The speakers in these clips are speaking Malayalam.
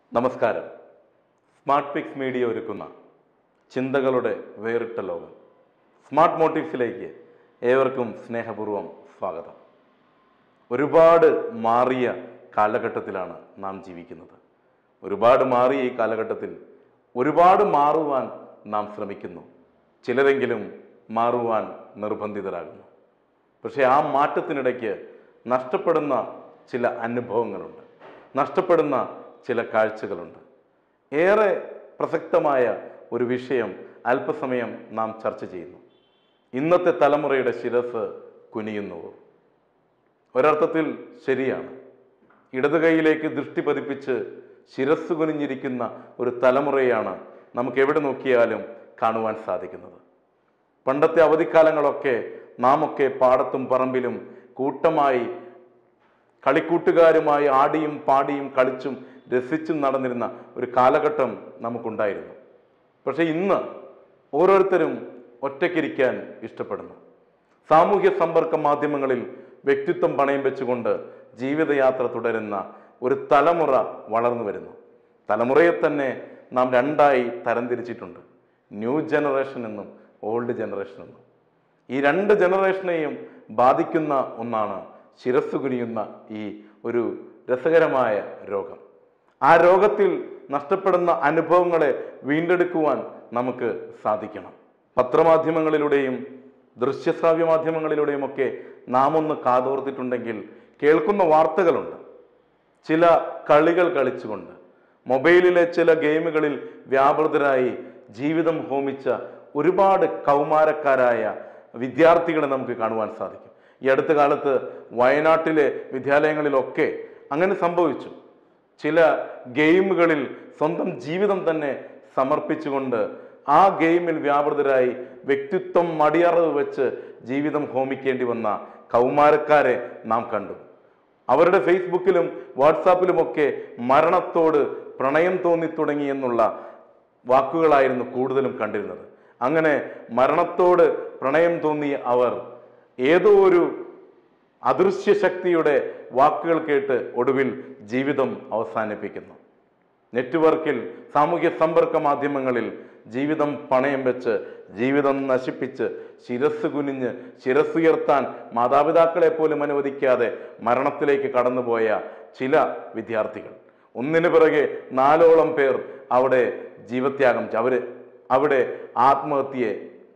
നമസ്കാരം സ്മാർട്ട് പിക്സ് മീഡിയ ഒരുക്കുന്ന ചിന്തകളുടെ വേറിട്ട ലോകം സ്മാർട്ട് മോട്ടീവ്സിലേക്ക് ഏവർക്കും സ്നേഹപൂർവ്വം സ്വാഗതം ഒരുപാട് മാറിയ കാലഘട്ടത്തിലാണ് നാം ജീവിക്കുന്നത് ഒരുപാട് മാറിയ ഈ കാലഘട്ടത്തിൽ ഒരുപാട് മാറുവാൻ നാം ശ്രമിക്കുന്നു ചിലരെങ്കിലും മാറുവാൻ നിർബന്ധിതരാകുന്നു പക്ഷേ ആ മാറ്റത്തിനിടയ്ക്ക് നഷ്ടപ്പെടുന്ന ചില അനുഭവങ്ങളുണ്ട് നഷ്ടപ്പെടുന്ന ചില കാഴ്ചകളുണ്ട് ഏറെ പ്രസക്തമായ ഒരു വിഷയം അല്പസമയം നാം ചർച്ച ചെയ്യുന്നു ഇന്നത്തെ തലമുറയുടെ ശിരസ് കുനിയുന്നുവോ ഒരർത്ഥത്തിൽ ശരിയാണ് ഇടത് കൈയിലേക്ക് ദൃഷ്ടി പതിപ്പിച്ച് ശിരസ് കുനിഞ്ഞിരിക്കുന്ന ഒരു തലമുറയാണ് നമുക്ക് എവിടെ നോക്കിയാലും കാണുവാൻ സാധിക്കുന്നത് പണ്ടത്തെ അവധിക്കാലങ്ങളൊക്കെ നാം ഒക്കെ പാടത്തും പറമ്പിലും കൂട്ടമായി കളിക്കൂട്ടുകാരുമായി ആടിയും പാടിയും കളിച്ചും രസിച്ചും നടന്നിരുന്ന ഒരു കാലഘട്ടം നമുക്കുണ്ടായിരുന്നു പക്ഷെ ഇന്ന് ഓരോരുത്തരും ഒറ്റയ്ക്കിരിക്കാൻ ഇഷ്ടപ്പെടുന്നു സാമൂഹ്യ സമ്പർക്ക മാധ്യമങ്ങളിൽ വ്യക്തിത്വം പണയം വെച്ചുകൊണ്ട് ജീവിതയാത്ര തുടരുന്ന ഒരു തലമുറ വളർന്നു വരുന്നു തലമുറയെ തന്നെ നാം രണ്ടായി തരംതിരിച്ചിട്ടുണ്ട് ന്യൂ ജനറേഷൻ എന്നും ഓൾഡ് ജനറേഷൻ എന്നും ഈ രണ്ട് ജനറേഷനെയും ബാധിക്കുന്ന ഒന്നാണ് ശിരസ് കുനിയുന്ന ഈ ഒരു രസകരമായ രോഗം ആ രോഗത്തിൽ നഷ്ടപ്പെടുന്ന അനുഭവങ്ങളെ വീണ്ടെടുക്കുവാൻ നമുക്ക് സാധിക്കണം പത്രമാധ്യമങ്ങളിലൂടെയും ദൃശ്യശ്രാവ്യ മാധ്യമങ്ങളിലൂടെയും ഒക്കെ നാം ഒന്ന് കാതോർത്തിട്ടുണ്ടെങ്കിൽ കേൾക്കുന്ന വാർത്തകളുണ്ട് ചില കളികൾ കളിച്ചുകൊണ്ട് മൊബൈലിലെ ചില ഗെയിമുകളിൽ വ്യാപൃതരായി ജീവിതം ഹോമിച്ച ഒരുപാട് കൗമാരക്കാരായ വിദ്യാർത്ഥികളെ നമുക്ക് കാണുവാൻ സാധിക്കും ഈ അടുത്ത കാലത്ത് വയനാട്ടിലെ വിദ്യാലയങ്ങളിലൊക്കെ അങ്ങനെ സംഭവിച്ചു ചില ഗെയിമുകളിൽ സ്വന്തം ജീവിതം തന്നെ സമർപ്പിച്ചുകൊണ്ട് ആ ഗെയിമിൽ വ്യാപൃതരായി വ്യക്തിത്വം മടിയറവ് വെച്ച് ജീവിതം ഹോമിക്കേണ്ടി വന്ന കൗമാരക്കാരെ നാം കണ്ടു അവരുടെ ഫേസ്ബുക്കിലും വാട്സാപ്പിലുമൊക്കെ മരണത്തോട് പ്രണയം തോന്നി തുടങ്ങി എന്നുള്ള വാക്കുകളായിരുന്നു കൂടുതലും കണ്ടിരുന്നത് അങ്ങനെ മരണത്തോട് പ്രണയം തോന്നിയ അവർ ഏതോ ഒരു അദൃശ്യ ശക്തിയുടെ വാക്കുകൾ കേട്ട് ഒടുവിൽ ജീവിതം അവസാനിപ്പിക്കുന്നു നെറ്റ്വർക്കിൽ സാമൂഹ്യ സമ്പർക്ക മാധ്യമങ്ങളിൽ ജീവിതം പണയം വെച്ച് ജീവിതം നശിപ്പിച്ച് ശിരസ് കുനിഞ്ഞ് ശിരസുയർത്താൻ മാതാപിതാക്കളെ പോലും അനുവദിക്കാതെ മരണത്തിലേക്ക് കടന്നുപോയ ചില വിദ്യാർത്ഥികൾ ഒന്നിനു പിറകെ നാലോളം പേർ അവിടെ ജീവത്യാഗം ചെ- അവര് അവിടെ ആത്മഹത്യയെ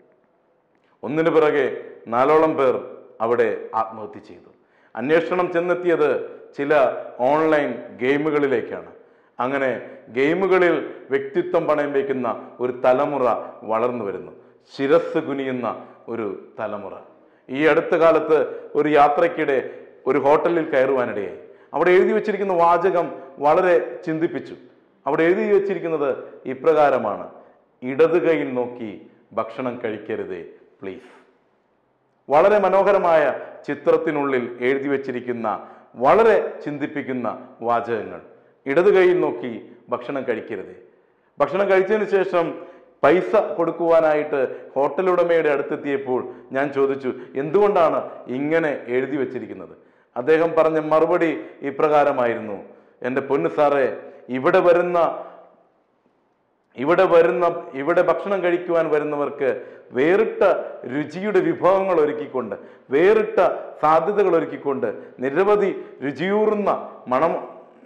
ഒന്നിനു പിറകെ നാലോളം പേർ അവിടെ ആത്മഹത്യ ചെയ്തു അന്വേഷണം ചെന്നെത്തിയത് ചില ഓൺലൈൻ ഗെയിമുകളിലേക്കാണ് അങ്ങനെ ഗെയിമുകളിൽ വ്യക്തിത്വം പണയം വയ്ക്കുന്ന ഒരു തലമുറ വളർന്നു വരുന്നു ശിരസ് കുനിയുന്ന ഒരു തലമുറ ഈ അടുത്ത കാലത്ത് ഒരു യാത്രയ്ക്കിടെ ഒരു ഹോട്ടലിൽ കയറുവാനിടയായി അവിടെ എഴുതി വച്ചിരിക്കുന്ന വാചകം വളരെ ചിന്തിപ്പിച്ചു അവിടെ എഴുതി വച്ചിരിക്കുന്നത് ഇപ്രകാരമാണ് ഇടത് കൈയിൽ നോക്കി ഭക്ഷണം കഴിക്കരുതേ പ്ലീസ് വളരെ മനോഹരമായ ചിത്രത്തിനുള്ളിൽ എഴുതി വച്ചിരിക്കുന്ന വളരെ ചിന്തിപ്പിക്കുന്ന വാചകങ്ങൾ ഇടത് കൈയിൽ നോക്കി ഭക്ഷണം കഴിക്കരുത് ഭക്ഷണം കഴിച്ചതിന് ശേഷം പൈസ കൊടുക്കുവാനായിട്ട് ഹോട്ടൽ ഉടമയുടെ അടുത്തെത്തിയപ്പോൾ ഞാൻ ചോദിച്ചു എന്തുകൊണ്ടാണ് ഇങ്ങനെ എഴുതി വച്ചിരിക്കുന്നത് അദ്ദേഹം പറഞ്ഞ മറുപടി ഇപ്രകാരമായിരുന്നു എൻ്റെ പൊന്നു സാറേ ഇവിടെ വരുന്ന ഇവിടെ വരുന്ന ഇവിടെ ഭക്ഷണം കഴിക്കുവാൻ വരുന്നവർക്ക് വേറിട്ട രുചിയുടെ വിഭവങ്ങൾ ഒരുക്കിക്കൊണ്ട് വേറിട്ട സാധ്യതകൾ ഒരുക്കിക്കൊണ്ട് നിരവധി രുചിയൂറുന്ന മണം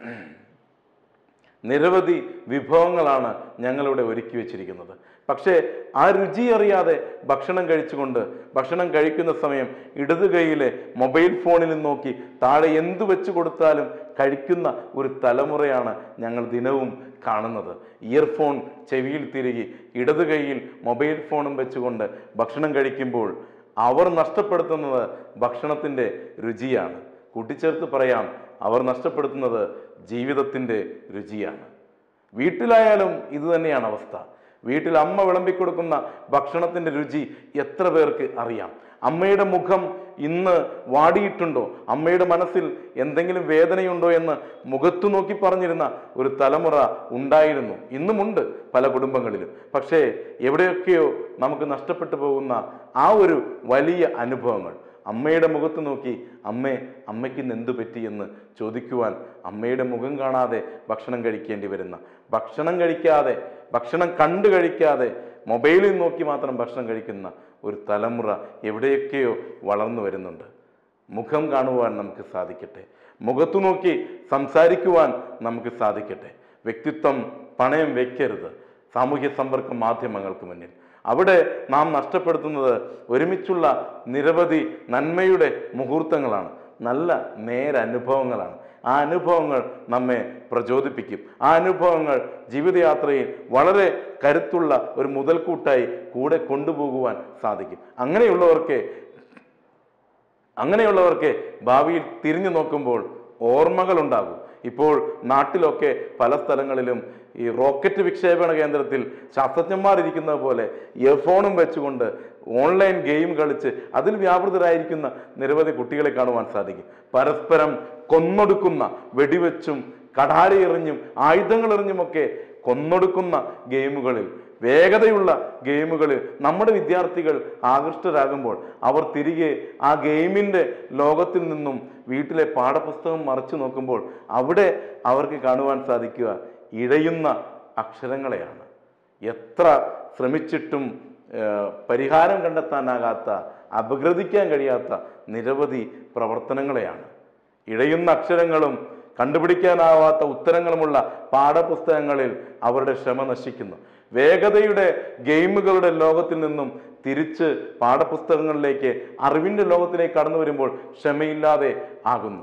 നിരവധി വിഭവങ്ങളാണ് ഞങ്ങളിവിടെ ഒരുക്കി വെച്ചിരിക്കുന്നത് പക്ഷേ ആ രുചി അറിയാതെ ഭക്ഷണം കഴിച്ചുകൊണ്ട് ഭക്ഷണം കഴിക്കുന്ന സമയം ഇടത് കൈയിലെ മൊബൈൽ ഫോണിൽ നോക്കി താഴെ എന്തു വെച്ച് കൊടുത്താലും കഴിക്കുന്ന ഒരു തലമുറയാണ് ഞങ്ങൾ ദിനവും കാണുന്നത് ഇയർഫോൺ ചെവിയിൽ തിരികെ ഇടത് കൈയിൽ മൊബൈൽ ഫോണും വെച്ചുകൊണ്ട് ഭക്ഷണം കഴിക്കുമ്പോൾ അവർ നഷ്ടപ്പെടുത്തുന്നത് ഭക്ഷണത്തിൻ്റെ രുചിയാണ് കൂട്ടിച്ചേർത്ത് പറയാം അവർ നഷ്ടപ്പെടുത്തുന്നത് ജീവിതത്തിൻ്റെ രുചിയാണ് വീട്ടിലായാലും ഇത് തന്നെയാണ് അവസ്ഥ വീട്ടിൽ അമ്മ വിളമ്പിക്കൊടുക്കുന്ന ഭക്ഷണത്തിൻ്റെ രുചി എത്ര പേർക്ക് അറിയാം അമ്മയുടെ മുഖം ഇന്ന് വാടിയിട്ടുണ്ടോ അമ്മയുടെ മനസ്സിൽ എന്തെങ്കിലും വേദനയുണ്ടോ എന്ന് മുഖത്തു നോക്കി പറഞ്ഞിരുന്ന ഒരു തലമുറ ഉണ്ടായിരുന്നു ഇന്നുമുണ്ട് പല കുടുംബങ്ങളിലും പക്ഷേ എവിടെയൊക്കെയോ നമുക്ക് നഷ്ടപ്പെട്ടു പോകുന്ന ആ ഒരു വലിയ അനുഭവങ്ങൾ അമ്മയുടെ മുഖത്ത് നോക്കി അമ്മേ അമ്മയ്ക്ക് ഇന്ന് എന്ത് പറ്റി എന്ന് ചോദിക്കുവാൻ അമ്മയുടെ മുഖം കാണാതെ ഭക്ഷണം കഴിക്കേണ്ടി വരുന്ന ഭക്ഷണം കഴിക്കാതെ ഭക്ഷണം കണ്ടു കഴിക്കാതെ മൊബൈലിൽ നോക്കി മാത്രം ഭക്ഷണം കഴിക്കുന്ന ഒരു തലമുറ എവിടെയൊക്കെയോ വളർന്നു വരുന്നുണ്ട് മുഖം കാണുവാൻ നമുക്ക് സാധിക്കട്ടെ മുഖത്തു നോക്കി സംസാരിക്കുവാൻ നമുക്ക് സാധിക്കട്ടെ വ്യക്തിത്വം പണയം വെക്കരുത് സാമൂഹ്യ സമ്പർക്ക മാധ്യമങ്ങൾക്ക് മുന്നിൽ അവിടെ നാം നഷ്ടപ്പെടുത്തുന്നത് ഒരുമിച്ചുള്ള നിരവധി നന്മയുടെ മുഹൂർത്തങ്ങളാണ് നല്ല നേരനുഭവങ്ങളാണ് ആ അനുഭവങ്ങൾ നമ്മെ പ്രചോദിപ്പിക്കും ആ അനുഭവങ്ങൾ ജീവിതയാത്രയിൽ വളരെ കരുത്തുള്ള ഒരു മുതൽക്കൂട്ടായി കൂടെ കൊണ്ടുപോകുവാൻ സാധിക്കും അങ്ങനെയുള്ളവർക്ക് അങ്ങനെയുള്ളവർക്ക് ഭാവിയിൽ തിരിഞ്ഞു നോക്കുമ്പോൾ ഓർമ്മകൾ ഉണ്ടാകും ഇപ്പോൾ നാട്ടിലൊക്കെ പല സ്ഥലങ്ങളിലും ഈ റോക്കറ്റ് വിക്ഷേപണ കേന്ദ്രത്തിൽ ശാസ്ത്രജ്ഞന്മാർ ഇരിക്കുന്നത് പോലെ ഇയർഫോണും വെച്ചുകൊണ്ട് ഓൺലൈൻ ഗെയിം കളിച്ച് അതിൽ വ്യാപൃതരായിരിക്കുന്ന നിരവധി കുട്ടികളെ കാണുവാൻ സാധിക്കും പരസ്പരം കൊന്നൊടുക്കുന്ന വെടിവെച്ചും കടാരി എറിഞ്ഞും ആയുധങ്ങൾ എറിഞ്ഞുമൊക്കെ കൊന്നൊടുക്കുന്ന ഗെയിമുകളിൽ വേഗതയുള്ള ഗെയിമുകളിൽ നമ്മുടെ വിദ്യാർത്ഥികൾ ആകൃഷ്ടരാകുമ്പോൾ അവർ തിരികെ ആ ഗെയിമിൻ്റെ ലോകത്തിൽ നിന്നും വീട്ടിലെ പാഠപുസ്തകം മറച്ചു നോക്കുമ്പോൾ അവിടെ അവർക്ക് കാണുവാൻ സാധിക്കുക ഇഴയുന്ന അക്ഷരങ്ങളെയാണ് എത്ര ശ്രമിച്ചിട്ടും ഏഹ്, പരിഹാരം കണ്ടെത്താനാകാത്ത അപഗ്രഥിക്കാൻ കഴിയാത്ത നിരവധി പ്രവർത്തനങ്ങളെയാണ് ഇഴയുന്ന അക്ഷരങ്ങളും കണ്ടുപിടിക്കാനാവാത്ത ഉത്തരങ്ങളുമുള്ള പാഠപുസ്തകങ്ങളിൽ അവരുടെ ക്ഷമ നശിക്കുന്നു വേഗതയുടെ ഗെയിമുകളുടെ ലോകത്തിൽ നിന്നും തിരിച്ച് പാഠപുസ്തകങ്ങളിലേക്ക് അറിവിൻ്റെ ലോകത്തിലേക്ക് കടന്നു വരുമ്പോൾ ക്ഷമയില്ലാതെ ആകുന്നു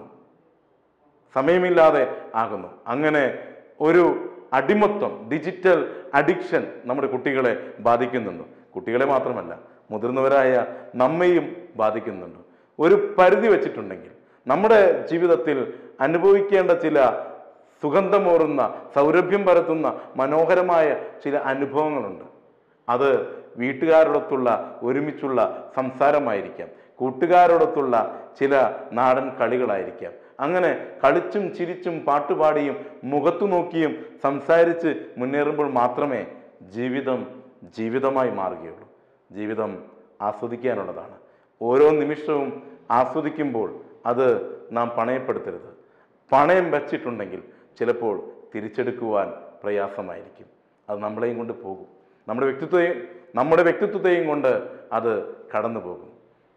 സമയമില്ലാതെ ആകുന്നു അങ്ങനെ ഒരു അടിമത്വം ഡിജിറ്റൽ അഡിക്ഷൻ നമ്മുടെ കുട്ടികളെ ബാധിക്കുന്നുണ്ട് കുട്ടികളെ മാത്രമല്ല മുതിർന്നവരായ നമ്മയും ബാധിക്കുന്നുണ്ട് ഒരു പരിധി വെച്ചിട്ടുണ്ടെങ്കിൽ നമ്മുടെ ജീവിതത്തിൽ അനുഭവിക്കേണ്ട ചില സുഗന്ധമോറുന്ന സൗരഭ്യം പരത്തുന്ന മനോഹരമായ ചില അനുഭവങ്ങളുണ്ട് അത് വീട്ടുകാരോടൊത്തുള്ള ഒരുമിച്ചുള്ള സംസാരമായിരിക്കാം കൂട്ടുകാരോടൊത്തുള്ള ചില നാടൻ കളികളായിരിക്കാം അങ്ങനെ കളിച്ചും ചിരിച്ചും പാട്ടുപാടിയും മുഖത്തു നോക്കിയും സംസാരിച്ച് മുന്നേറുമ്പോൾ മാത്രമേ ജീവിതം ജീവിതമായി മാറുകയുള്ളൂ ജീവിതം ആസ്വദിക്കാനുള്ളതാണ് ഓരോ നിമിഷവും ആസ്വദിക്കുമ്പോൾ അത് നാം പണയപ്പെടുത്തരുത് പണയം വച്ചിട്ടുണ്ടെങ്കിൽ ചിലപ്പോൾ തിരിച്ചെടുക്കുവാൻ പ്രയാസമായിരിക്കും അത് നമ്മളെയും കൊണ്ട് പോകും നമ്മുടെ വ്യക്തിത്വത്തെയും നമ്മുടെ വ്യക്തിത്വത്തെയും കൊണ്ട് അത് കടന്നു പോകും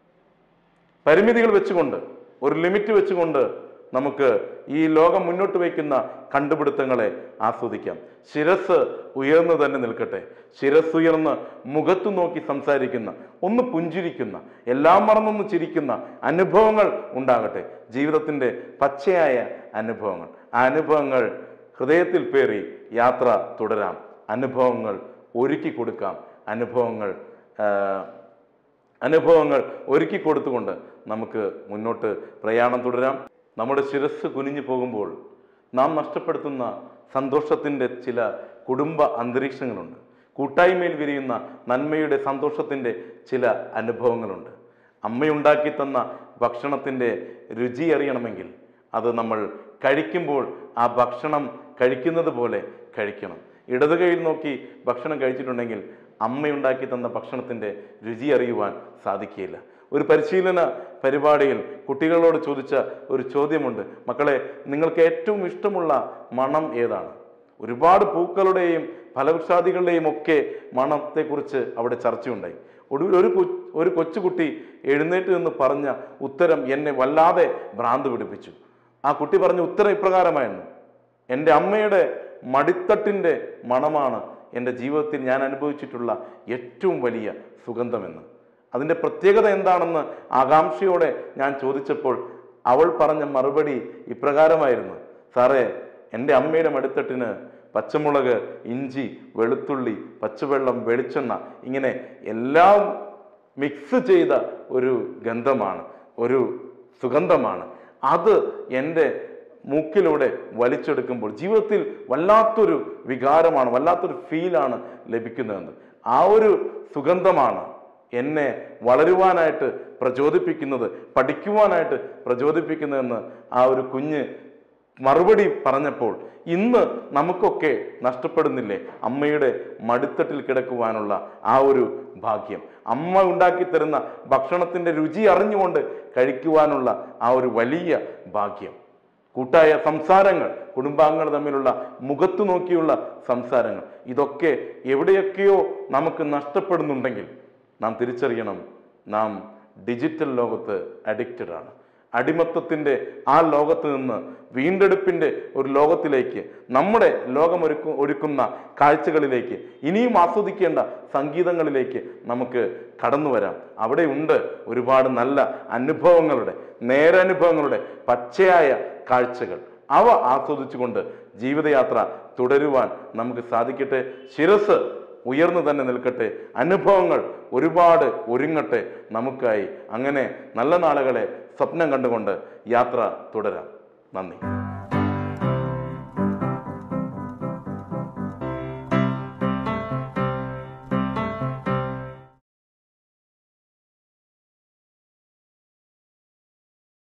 പരിമിതികൾ വെച്ചുകൊണ്ട് ഒരു ലിമിറ്റ് വെച്ചുകൊണ്ട് നമുക്ക് ഈ ലോകം മുന്നോട്ട് വയ്ക്കുന്ന കണ്ടുപിടുത്തങ്ങളെ ആസ്വദിക്കാം ശിരസ് ഉയർന്നു തന്നെ നിൽക്കട്ടെ ശിരസ് ഉയർന്ന് മുഖത്തു നോക്കി സംസാരിക്കുന്ന ഒന്ന് പുഞ്ചിരിക്കുന്ന എല്ലാം മറന്നൊന്ന് ചിരിക്കുന്ന അനുഭവങ്ങൾ ഉണ്ടാകട്ടെ ജീവിതത്തിൻ്റെ പച്ചയായ അനുഭവങ്ങൾ ആ അനുഭവങ്ങൾ ഹൃദയത്തിൽ പേറി യാത്ര തുടരാം അനുഭവങ്ങൾ ഒരുക്കി കൊടുക്കാം അനുഭവങ്ങൾ ആ, അനുഭവങ്ങൾ ഒരുക്കി കൊടുത്തുകൊണ്ട് നമുക്ക് മുന്നോട്ട് പ്രയാണം തുടരാം നമ്മുടെ ശിരസ് കുനിഞ്ഞു പോകുമ്പോൾ നാം നഷ്ടപ്പെടുത്തുന്ന സന്തോഷത്തിൻ്റെ ചില കുടുംബ അന്തരീക്ഷങ്ങളുണ്ട് കൂട്ടായ്മയിൽ വിരിയുന്ന നന്മയുടെ സന്തോഷത്തിൻ്റെ ചില അനുഭവങ്ങളുണ്ട് അമ്മയുണ്ടാക്കി തന്ന ഭക്ഷണത്തിൻ്റെ രുചി അറിയണമെങ്കിൽ അത് നമ്മൾ കഴിക്കുമ്പോൾ ആ ഭക്ഷണം കഴിക്കുന്നത് പോലെ കഴിക്കണം ഇടത് കൈയിൽ നോക്കി ഭക്ഷണം കഴിച്ചിട്ടുണ്ടെങ്കിൽ അമ്മയുണ്ടാക്കി തന്ന ഭക്ഷണത്തിൻ്റെ രുചി അറിയുവാൻ സാധിക്കുകയില്ല ഒരു പരിശീലന പരിപാടിയിൽ കുട്ടികളോട് ചോദിച്ച ഒരു ചോദ്യമുണ്ട് മക്കളെ നിങ്ങൾക്ക് ഏറ്റവും ഇഷ്ടമുള്ള മണം ഏതാണ് ഒരുപാട് പൂക്കളുടെയും ഫലവൃക്ഷാദികളുടെയും ഒക്കെ മണത്തെക്കുറിച്ച് അവിടെ ചർച്ചയുണ്ടായി ഒടുവിൽ ഒരു കൊ ഒരു കൊച്ചുകുട്ടി എഴുന്നേറ്റ് നിന്ന് പറഞ്ഞ ഉത്തരം എന്നെ വല്ലാതെ ഭ്രാന്ത് പിടിപ്പിച്ചു ആ കുട്ടി പറഞ്ഞ ഉത്തരം ഇപ്രകാരമായിരുന്നു എൻ്റെ അമ്മയുടെ മടിത്തട്ടിൻ്റെ മണമാണ് എൻ്റെ ജീവിതത്തിൽ ഞാൻ അനുഭവിച്ചിട്ടുള്ള ഏറ്റവും വലിയ സുഗന്ധമെന്ന് അതിൻ്റെ പ്രത്യേകത എന്താണെന്ന് ആകാംക്ഷയോടെ ഞാൻ ചോദിച്ചപ്പോൾ അവൾ പറഞ്ഞ മറുപടി ഇപ്രകാരമായിരുന്നു സാറേ എൻ്റെ അമ്മയുടെ മടിത്തട്ടിന് പച്ചമുളക് ഇഞ്ചി വെളുത്തുള്ളി പച്ചവെള്ളം വെളിച്ചെണ്ണ ഇങ്ങനെ എല്ലാം മിക്സ് ചെയ്ത ഒരു ഗന്ധമാണ് ഒരു സുഗന്ധമാണ് അത് എൻ്റെ മൂക്കിലൂടെ വലിച്ചെടുക്കുമ്പോൾ ജീവിതത്തിൽ വല്ലാത്തൊരു വികാരമാണ് വല്ലാത്തൊരു ഫീലാണ് ലഭിക്കുന്നതെന്ന് ആ ഒരു സുഗന്ധമാണ് എന്നെ വളരുവാനായിട്ട് പ്രചോദിപ്പിക്കുന്നത് പഠിക്കുവാനായിട്ട് പ്രചോദിപ്പിക്കുന്നതെന്ന് ആ ഒരു കുഞ്ഞ് മറുപടി പറഞ്ഞപ്പോൾ ഇന്ന് നമുക്കൊക്കെ നഷ്ടപ്പെടുന്നില്ലേ അമ്മയുടെ മടിത്തട്ടിൽ കിടക്കുവാനുള്ള ആ ഒരു ഭാഗ്യം അമ്മ ഉണ്ടാക്കി തരുന്ന ഭക്ഷണത്തിൻ്റെ രുചി അറിഞ്ഞുകൊണ്ട് കഴിക്കുവാനുള്ള ആ ഒരു വലിയ ഭാഗ്യം കൂട്ടായ സംസാരങ്ങൾ കുടുംബാംഗങ്ങൾ തമ്മിലുള്ള മുഖത്തു നോക്കിയുള്ള സംസാരങ്ങൾ ഇതൊക്കെ എവിടെയൊക്കെയോ നമുക്ക് നഷ്ടപ്പെടുന്നുണ്ടെങ്കിൽ നാം തിരിച്ചറിയണം നാം ഡിജിറ്റൽ ലോകത്ത് അഡിക്റ്റഡ് ആണ് അടിമത്തത്തിൻ്റെ ആ ലോകത്ത് നിന്ന് വീണ്ടെടുപ്പിൻ്റെ ഒരു ലോകത്തിലേക്ക് നമ്മുടെ ലോകം ഒരുക്കു ഒരുക്കുന്ന കാഴ്ചകളിലേക്ക് ഇനിയും ആസ്വദിക്കേണ്ട സംഗീതങ്ങളിലേക്ക് നമുക്ക് കടന്നു വരാം അവിടെ ഉണ്ട് ഒരുപാട് നല്ല അനുഭവങ്ങളുടെ നേരനുഭവങ്ങളുടെ പച്ചയായ കാഴ്ചകൾ അവ ആസ്വദിച്ചുകൊണ്ട് ജീവിതയാത്ര തുടരുവാൻ നമുക്ക് സാധിക്കട്ടെ ശിരസ് ഉയർന്നു തന്നെ നിൽക്കട്ടെ അനുഭവങ്ങൾ ഒരുപാട് ഒരുങ്ങട്ടെ നമുക്കായി അങ്ങനെ നല്ല നാളുകളെ സ്വപ്നം കണ്ടുകൊണ്ട് യാത്ര തുടരാം നന്ദി